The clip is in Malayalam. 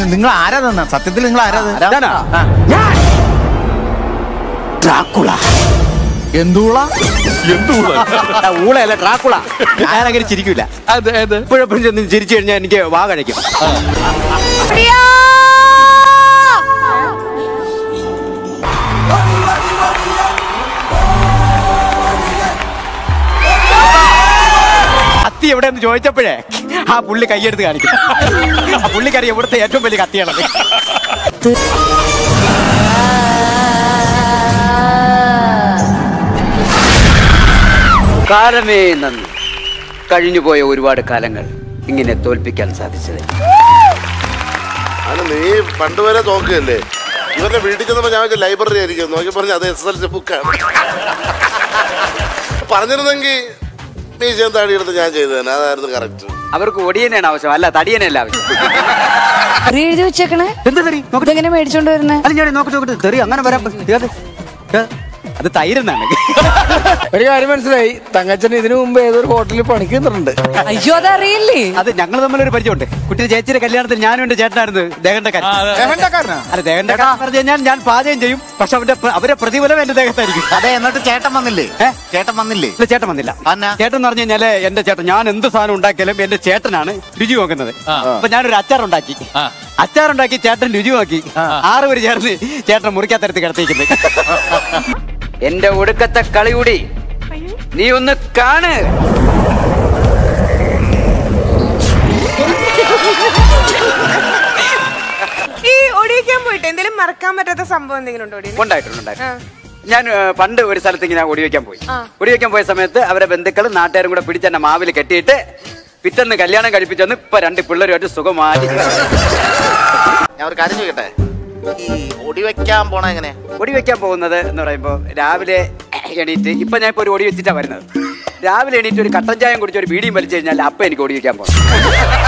നിങ്ങൾ ആരാ തന്ന സത്യത്തിൽ നിങ്ങൾ ആരാ ഇത്? ഞാനാ? ആ. ഡ്രാക്കുള എന്തുള്ള ആ, ഊളയല്ല ഡ്രാക്കുള ഞാനങ്ങനെ ചിരിക്കൂല അതെ അതെ ഇപ്പോഴെപ്പോഴും ചെന്ന് ചിരിച്ചു കഴിഞ്ഞാൽ എനിക്ക് വാ കഴിക്കും കത്തി എവിടെയെന്ന് ചോദിച്ചപ്പോഴേ ആ പുള്ളി കൈയെടുത്ത് കാണിക്കും ആ പുള്ളിക്കറിയാം ഇവിടുത്തെ ഏറ്റവും വലിയ കത്തിയാണത് കാലമേ നന്ദി കഴിഞ്ഞുപോയ ഒരുപാട് കാലങ്ങൾ ഇങ്ങനെ തോൽപ്പിക്കാൻ സാധിച്ചത് അത് നീ പണ്ട് വരെ നോക്കുകയല്ലേ ഇവരുടെ വീട്ടിൽ ചെന്നപ്പോ ഞാൻ ലൈബ്രറി ആയിരിക്കും നോക്കി പറഞ്ഞ അത് എസ് എൽ സി ബുക്കാണ് പറഞ്ഞിരുന്നെങ്കിൽ മീശയും താടി എടുത്ത് ഞാൻ ചെയ്തേനെ അതായിരുന്നു കറക്റ്റ് അവർക്ക് ഒടിയനാണ് ആവശ്യം അല്ല തടിയനല്ല ആവശ്യം തെറി എഴുതി വെച്ചേക്കണേ എന്ത് തെറി ഇതെങ്ങനെ മേടിച്ചോണ്ട് വരുന്നേ അത് ഞാൻ നോക്കട്ടെ നോക്കട്ടെ തെറി അങ്ങനെ വരാൻ പ- ഏത്? ഏ? അത് തൈരെന്നാണ് ഒരു കാര്യം മനസ്സിലായി തങ്കച്ചൻ ഇതിനു മുമ്പ് ഏതൊരു ഹോട്ടലിൽ പണിക്ക് നിന്നിട്ടുണ്ട് അയ്യോ അതറിയില്ലേ അത് ഞങ്ങൾ തമ്മിലൊരു പരിചയമുണ്ട് കുട്ടിയുടെ ചേച്ചിയുടെ കല്യാണത്തിൽ ഞാനും എന്റെ ചേട്ടനായിരുന്നു ദേഹണ്ടക്കാരൻ ദേഹണ്ടക്കാരനാ? അല്ല ദേഹണ്ടക്കാരൻ എന്ന് പറഞ്ഞു കഴിഞ്ഞാൽ ഞാൻ പാചകം ചെയ്യും പക്ഷെ അവന്റെ പ്ര- അവരെ പ്രതിഫലം എന്റെ ദേഹത്തായിരിക്കും അതെ എന്നിട്ട് ചേട്ടൻ വന്നില്ലേ ഏ? ചേട്ടൻ വന്നില്ലേ ഇല്ല ചേട്ടൻ വന്നില്ല അന്നാ? ചേട്ടൻ എന്ന് പറഞ്ഞു കഴിഞ്ഞാല് എന്റെ ചേട്ടൻ ഞാൻ എന്ത് സാധനം ഉണ്ടാക്കിയാലും എന്റെ ചേട്ടനാണ് രുചി നോക്കുന്നത് അപ്പൊ ഞാനൊരു അച്ചാർ ഉണ്ടാക്കി അച്ചാർ ഉണ്ടാക്കി ചേട്ടൻ രുചി നോക്കി ആറ് പേര് ചേർന്ന് ചേട്ടൻ മുറിക്കാത്തരത്ത് കിടത്തിക്കുന്നത് എന്റെ ഒടുക്കത്തെ കളികൂടി നീ ഒന്ന് കാണ് ഈ ഒടിയിക്കാൻ പോയിട്ട് എന്തെങ്കിലും മറക്കാൻ പറ്റാത്ത സംഭവം എന്തെങ്കിലും ഉണ്ടോ ഒടിയന്? ഉണ്ടായിട്ടുണ്ട് ഉണ്ടായിട്ടുണ്ട്. ഞാൻ ഏ, പണ്ട് ഒരു സ്ഥലത്ത് ഇങ്ങനെ ഒടി വെക്കാൻ പോയി ആ. ഒടി വെക്കാൻ പോയ സമയത്ത് അവരെ ബന്ധുക്കളും നാട്ടുകാരും കൂടെ പിടിച്ച് എന്നെ മാവിൽ കെട്ടിയിട്ട് പിറ്റന്ന് കല്യാണം കഴിപ്പിച്ചെന്ന് ഇപ്പൊ രണ്ട് പിള്ളേരുമായിട്ട് സുഖമാറ്റി ഞാൻ ഒരു കാര്യം ചോദിക്കട്ടെ ഈ ഒടി വെക്കാൻ പോണ എങ്ങനെ ഒടി വെക്കാൻ പോകുന്നത് എന്ന് പറയുമ്പോൾ രാവിലെ എണീറ്റ് ഇപ്പൊ ഞാൻ ഇപ്പൊ ഒരു ഒടി വെച്ചിട്ടാ വരുന്നത് രാവിലെ എണീറ്റ് ഒരു കട്ടൻ ചായം കുടിച്ച് ഒരു ബീഡിയും വലിച്ചു കഴിഞ്ഞാൽ അപ്പൊ എനിക്ക് ഒടി വെക്കാൻ പോകണം